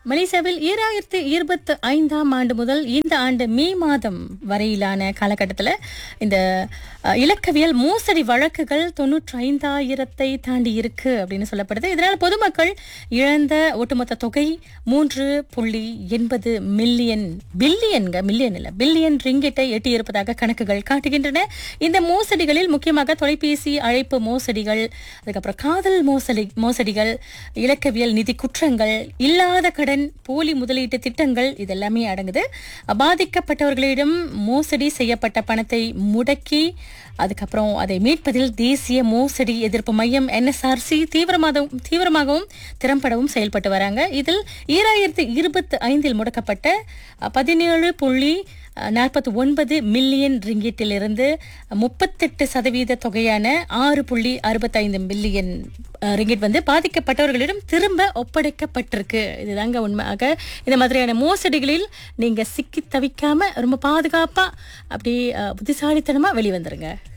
மலேசியாவில் ஈராயிரத்து இருபத்தி ஐந்தாம் ஆண்டு முதல் இந்த ஆண்டு மே மாதம் வரையிலான காலகட்டத்தில் இந்த அஹ், இலக்கவியல் மோசடி வழக்குகள் தொண்ணூற்றி ஐந்தாயிரத்தை தாண்டி இருக்கு அப்படின்னு சொல்லப்படுது இதனால் பொதுமக்கள் இழந்த ஒட்டுமொத்த தொகை மூன்று புள்ளி எண்பது மில்லியன் பில்லியன்க மில்லியன் இல்ல பில்லியன் ரிங்கிட்டை எட்டியிருப்பதாக கணக்குகள் காட்டுகின்றன இந்த மோசடிகளில் முக்கியமாக தொலைபேசி அழைப்பு மோசடிகள் அதுக்கப்புறம் காதல் மோசடி மோசடிகள் இலக்கவியல் நிதி குற்றங்கள் இல்லாத கடன் போலி முதலீட்டு திட்டங்கள் இதெல்லாமே அடங்குது பாதிக்கப்பட்டவர்களிடம் மோசடி செய்யப்பட்ட பணத்தை முடக்கி அதுக்கப்புறம் அதை மீட்பதில் தேசிய மோசடி எதிர்ப்பு மையம் என்எஸ்ஆர்சி தீவிரமாக தீவிரமாகவும் திறம்படவும் செயல்பட்டு வராங்க இதில் ஈராயிரத்து இருபத்தி ஐந்தில் முடக்கப்பட்ட பதினேழு புள்ளி நாற்பத்தி ஒன்பது மில்லியன் ரிங்கிட்டிலிருந்து முப்பத்தெட்டு சதவீத தொகையான ஆறு புள்ளி அறுபத்தைந்து மில்லியன் அஹ், ரிங்கிட் வந்து பாதிக்கப்பட்டவர்களிடம் திரும்ப ஒப்படைக்கப்பட்டிருக்கு இதுதாங்க உண்மையாக இந்த மாதிரியான மோசடிகளில் நீங்க சிக்கி தவிக்காம ரொம்ப பாதுகாப்பா அப்படி அஹ், புத்திசாலித்தனமா வெளிவந்துருங்க